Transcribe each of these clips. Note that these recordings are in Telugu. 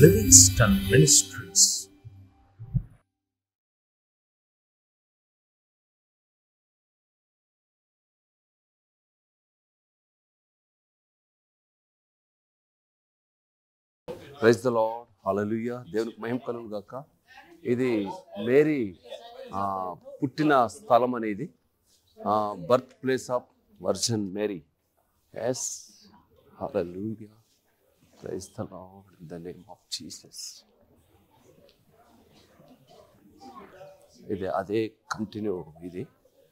Livingston Ministries. Praise the Lord hallelujah దేవునికి మహిమ కలుగు గాక ఇది మేరీ ఆ, పుట్టిన స్థలం అనేది birth place of virgin Mary yes hallelujah praise the Lord in the name of Jesus ఇది అదే కంటిన్యూ ఇది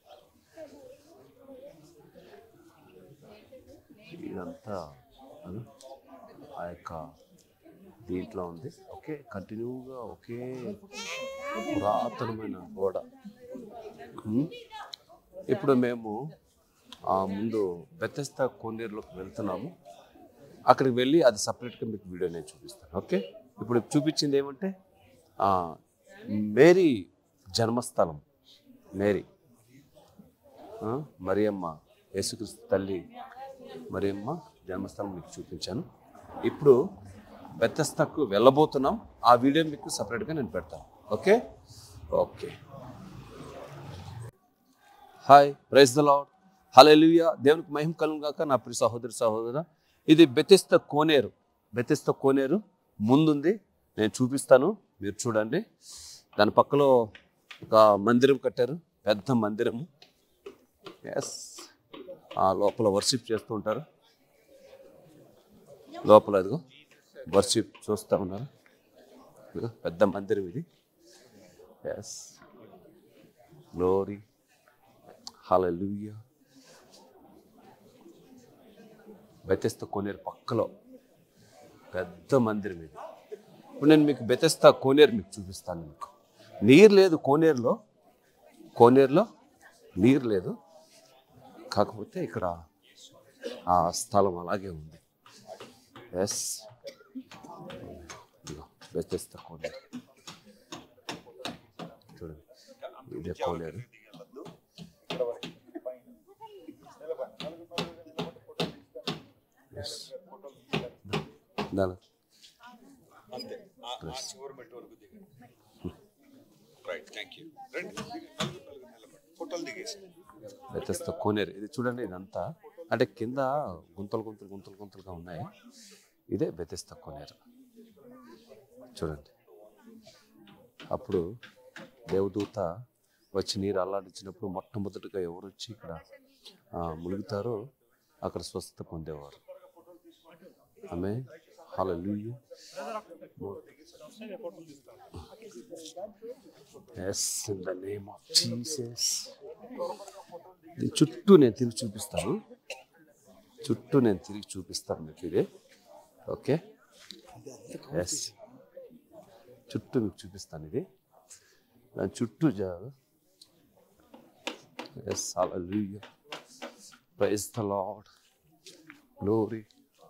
ఇదంతా ఆ, ఆ యొక్క దీంట్లో ఉంది ఓకే కంటిన్యూగా ఒకే పురాతనమైన గోడ ఉమ్. ఇప్పుడు మేము ఆ ముందు బెత్తస్తా కోనేరులోకి వెళ్తున్నాము అక్కడికి వెళ్ళి అది సపరేట్గా మీకు వీడియో నేను చూపిస్తాను ఓకే ఇప్పుడు చూపించింది ఏమంటే ఆ, మేరీ జన్మస్థలం మేరీ ఆ, మరియమ్మ యేసుక్రీస్తు తల్లి మరియమ్మ జన్మస్థలం మీకు చూపించాను ఇప్పుడు బెత్తస్తకు వెళ్ళబోతున్నాం ఆ వీడియో మీకు సపరేట్గా నేను పెడతాను okay okay hi praise the Lord hallelujah దేవునికి మహిమ కలుగు గాక నా ప్రియ సహోదరి సహోదర ఇది బెతిస్త కోనేరు బెతిస్త కోనేరు ముందుంది నేను చూపిస్తాను మీరు చూడండి దాని పక్కలో ఒక మందిరం కట్టారు పెద్ద మందిరము ఎస్ ఆ లోపల వర్షిప్ చేస్తూ ఉంటారు లోపల ఇదిగో వర్షిప్ చూస్తూ ఉన్నారు ఇదిగో పెద్ద మందిరం ఇది ఎస్ గ్లోరీ హల్లెలూయా బెతెస్త కోనేరు పక్కలో పెద్ద మందిరం ఇది ఇప్పుడు నేను మీకు బెతెస్తా కోనేరు మీకు చూపిస్తాను మీకు నీరు లేదు కోనేరులో కోనేరులో నీరు లేదు కాకపోతే ఇక్కడ ఆ స్థలం అలాగే ఉంది ఎస్ ఇదిగో బెతెస్తా కోనేరు చూడండి ఇదే కోనేరు ఎస్ దాని అంతే ఆ- ఆ చివరి మెట్టు వరకు దిగండి రైట్ థ్యాంక్ యూ రండి నలుగురు నలుగురు నిలబడి ఫోటోలు దిగేసి బెతెస్తా కోనేరు ఇది చూడండి ఇదంతా అంటే కింద గుంతలు గుంతలు గుంతలు గుంతలుగా ఉన్నాయి ఇదే బెతెస్తా కోనేరు చూడండి అప్పుడు దేవదూత వచ్చి నీరు అల్లాడించినప్పుడు మొట్టమొదటిగా ఎవరు వచ్చి ఇక్కడ ఆ, ములుగుతారో అక్కడ స్వస్థత పొందేవారు ఆమె hallelujah yes in the name of Jesus దీని చుట్టూ నేను తిరిగి చూపిస్తాను చుట్టూ నేను తిరిగి చూపిస్తాను మీకు ఇది ఓకే ఎస్ చుట్టూ మీకు చూపిస్తాను ఇది దాని చుట్టూ yes hallelujah praise the Lord glory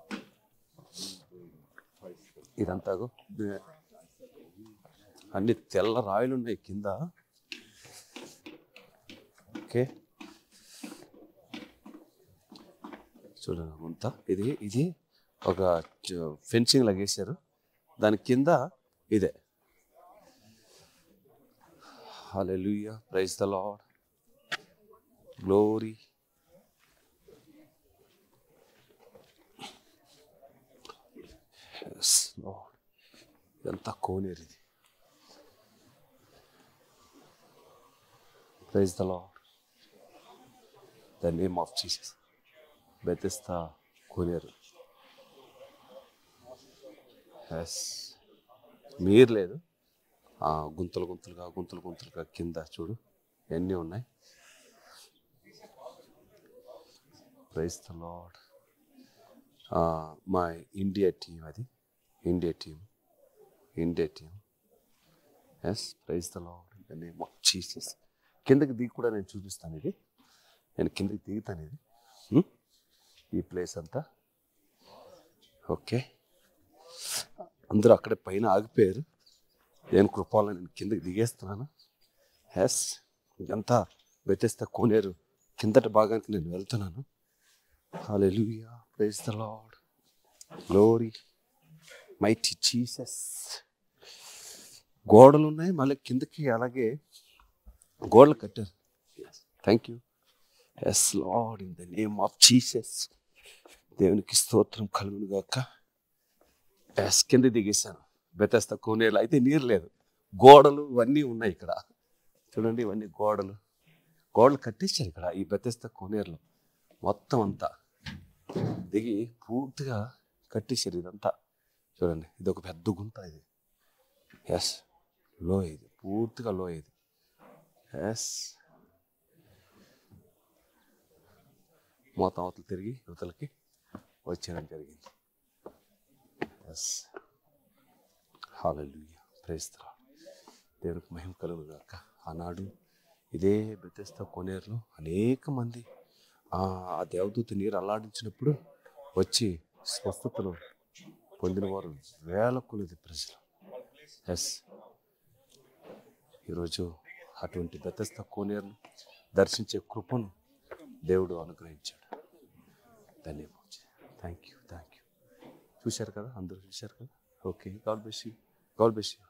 ఇదంతా గో, ది- అన్ని తెల్ల రాయిలు ఉన్నాయి కింద ఓకే చూడండి అంతా ఇది ఇది ఒక ఫెన్సింగ్ లాగా వేశారు దాని కింద ఇదే hallelujah praise the Lord glory yes Lord ఇదంతా కోనేరు ఇది praise the Lord the name of Jesus Bethesda కోనేరు ఎస్ మీరు లేదు ఆ, గుంతలు గుంతలుగా గుంతలు గుంతలుగా కింద చూడు ఎన్ని ఉన్నాయి ప్రైజ్ ద లార్డ్ మా ఇండియా టీం అది India team India team yes praise the Lord the name of Jesus కిందకి దిగి కూడా నేను చూపిస్తాను ఇది నేను కిందకి దిగుతాను ఇది హ్మ్? ఈ ప్లేస్ అంతా ఓకే అందరూ అక్కడే పైన ఆగిపోయారు నేను కృపాలో నేను కిందకి దిగేస్తున్నాను ఎస్ ఇదంతా వ్యత్యస్త కోనేరు కిందటి భాగానికి నేను వెళ్తున్నాను hallelujah praise the Lord glory mighty Jesus గోడలు ఉన్నాయి మళ్ళీ కిందకి అలాగే గోడలు కట్టారు thank you yes Lord in the name of Jesus దేవునికి స్తోత్రం కలుగును గాక ఎస్ కింద దిగేశాను బెతస్త కోనేరు అయితే నీరు లేదు గోడలు ఇవన్నీ ఉన్నాయి ఇక్కడ చూడండి ఇవన్నీ గోడలు గోడలు కట్టేశారు ఇక్కడ ఈ బెతస్త కోనేరులో మొత్తం అంతా దిగి పూర్తిగా కట్టేశారు ఇదంతా చూడండి ఇది ఒక పెద్ద గుంత ఇది ఎస్ లో ఇది పూర్తిగా లో ఇది ఎస్ మొత్తం అవతలు తిరిగి యువతలకి వచ్చేయడం జరిగింది ఎస్ హాలూయ ప్రేస్తా దేవునికి మహిమ కలుగు గాక ఆనాడు ఇదే బెతెస్త కొనేరులో అనేక మంది ఆ ఆ దేవదూత నీరు అల్లాడించినప్పుడు వచ్చి స్వస్థతలు పొందిన వారు వేల కొలది ప్రజలు ఎస్ ఈరోజు అటువంటి బెతస్త కోనేరును దర్శించే కృపను దేవుడు అనుగ్రహించాడు ధన్యవాదాలు థ్యాంక్ యూ థ్యాంక్ యూ చూశారు కదా అందరూ చూశారు కదా okay God bless you God bless you